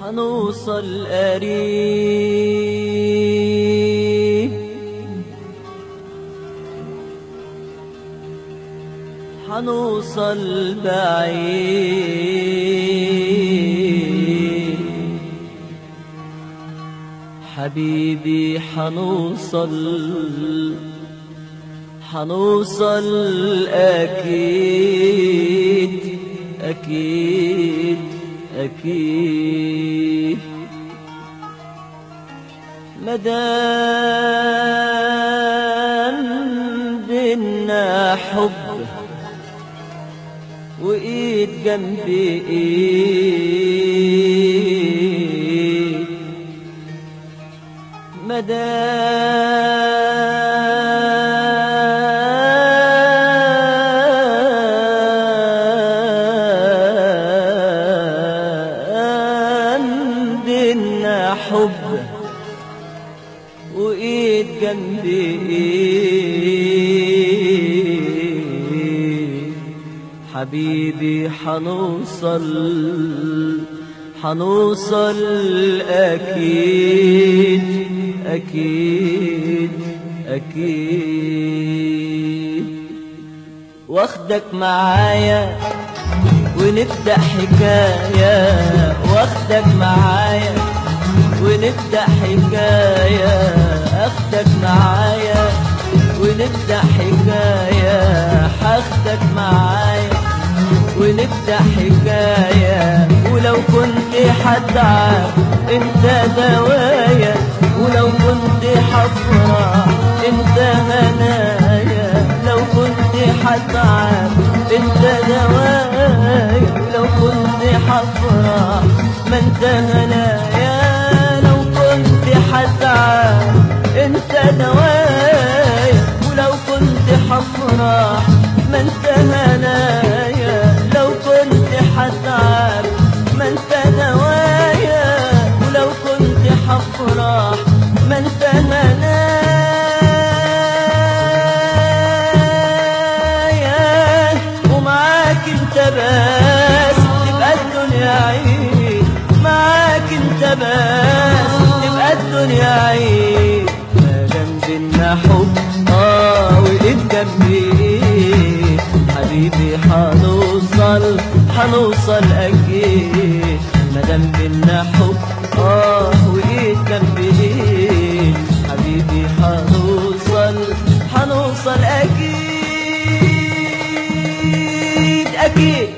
حنوصل قريب حنوصل بعيد حبيبي حنوصل حنوصل أكيد أكيد أكيد مدام بينا حب وإيد جنب إيد مدام بينا حب وإيد جنب إيد حبيبي حنوصل حنوصل أكيد أكيد أكيد واخدك معايا ونبدأ حكاية واخدك معايا ونبدأ حكاية اخدك معايا ونبدأ حكاية هاخدك معايا ونبدأ حكاية ولو كنت هتعب انت دوايا ولو كنت هفرح انت هنايا لو كنت هتعب انت دوايا لو كنت هفرح ما انت هنايا لو كنت هتعب انت دوايا ولو كنت هفرح ما انت هنايا لو كنت هتعب ما انت دوايا ولو كنت هفرح ما انت هنايا ومعاك انت بس تبقى الدنيا عيد معاك انت بس تبقى الدنيا عيد ما دام بينا حب اه وايد جنبي حبيبي حنوصل حنوصل اكيد ما دام بينا حب اه وايد جنبي حبيبي حنوصل حنوصل اكيد اكيد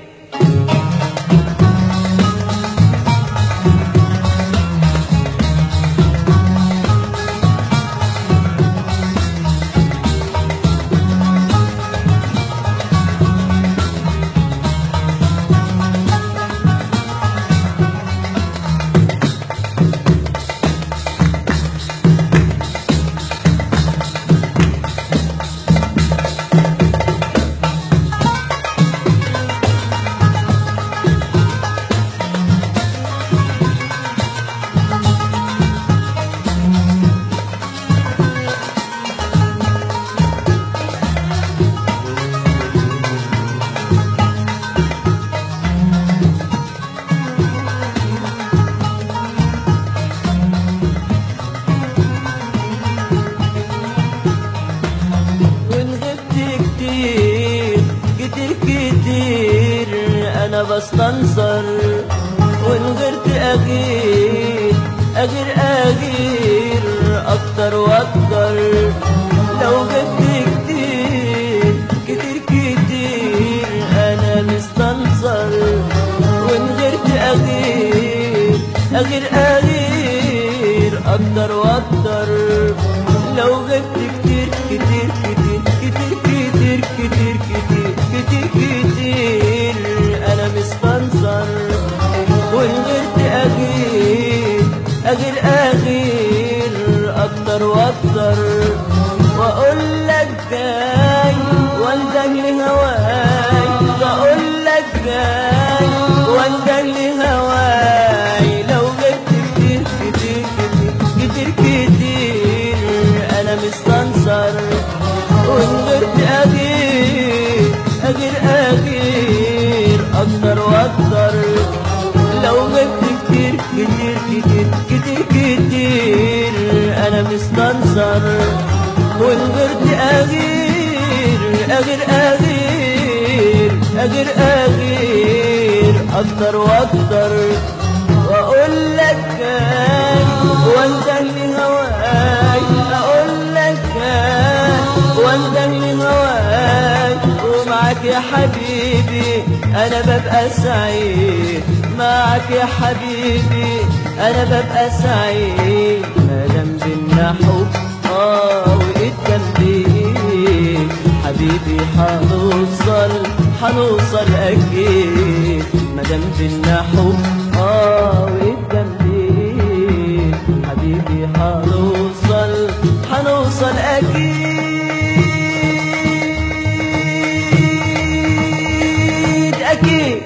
وان غبت كتير كتير كتير انا بستنصر وان غيرت اغير اغير اغير اكتر واكتر لو غبت كتير كتير كتير انا مستنصر وان غيرت اغير اغير اغير اكتر واكتر لو غبت كتير كتير كتير كتير كتير كتير كتير كتير كتير انا مستنصر وان غيرت اغير اغير اغير اكتر واكتر واقول لك جاي وانده لهواي واقول لك جاي وانده لهواي لو غبت كتير كتير كتير كتير كتير انا مستنصر وان غيرت اغير اغير اغير اكتر واكتر لو غبت كتير كتير كتير كتير كتير كتير انا مستنصر والغرد اغير اغير اغير اغير اغير اكتر واكتر واقول لك كان وانت اللي هواي اقول لك كان وانت اللي هواي ومعك يا حبيبي انا ببقى سعيد معك يا حبيبي انا ببقى سعيد ما دام بينا حب اه وايد جنبي حبيبي حنوصل حنوصل اكيد ما دام بينا حب اه وايد جنبي حبيبي حنوصل حنوصل اكيد اكيد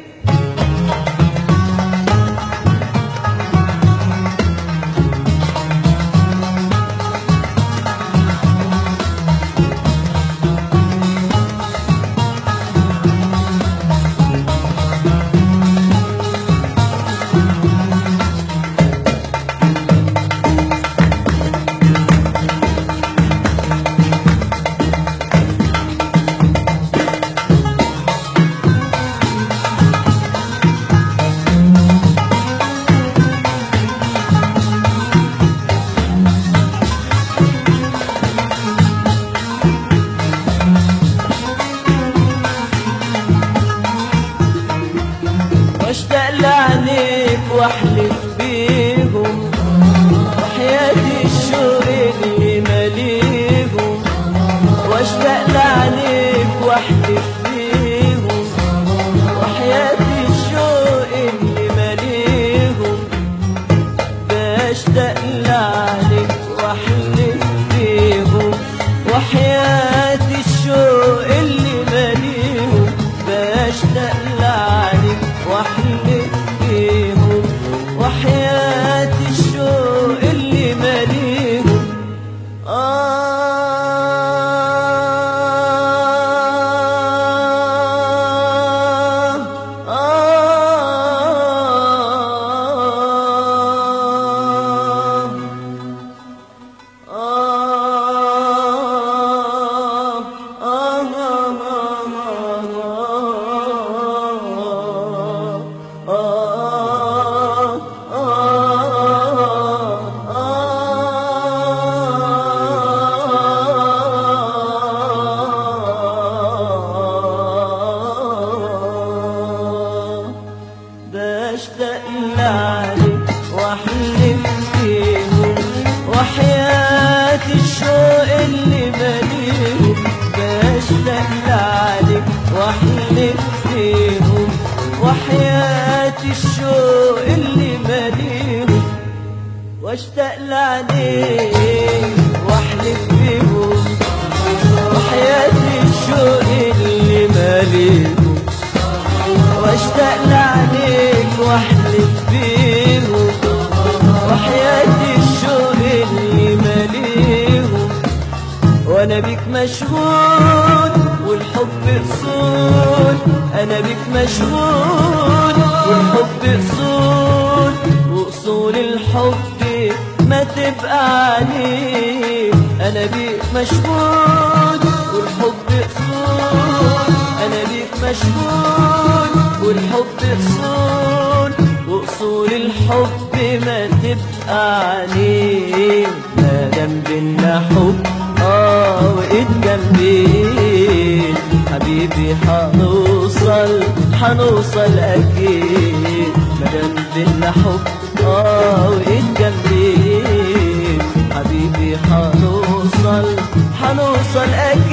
واشتاق لعينيك واحلف بيهم وحياتي الشوق اللي ماليهم واشتاق لعينيك واحلف بيهم وحياتي الشوق اللي ماليهم بشتاق لعينيك واحلف بيهم وحياتي الشوق اللي ماليهم بشتاق لعينيك واحلف بيهم وحياتي الشوق اللي ماليهم آه آه بشتاق لعليك واحلف فيهم وحياتي الشوق اللي ماليهم بشتاق لعليك واحلف فيهم وحياتي الشوق اللي ماليهم واشتاق لعليك واحلف فيهم وحياتي الشوق اللي ماليهم واشتاق لعينيك واحلف بيهم وحياتي الشوق اللي ماليهم وانا بيك مشغول والحب اصول انا بيك مشغول والحب اصول واصول الحب ما تبقى عليك انا بيك مشغول والحب اصول انا بيك مشغول والحب اصول واصول الحب ما تبقى عليه ما دام بينا حب اه وايد جنبين حبيبي حنوصل حنوصل اكيد ما دام بينا حب اه وايد جنبين حبيبي حنوصل حنوصل اكيد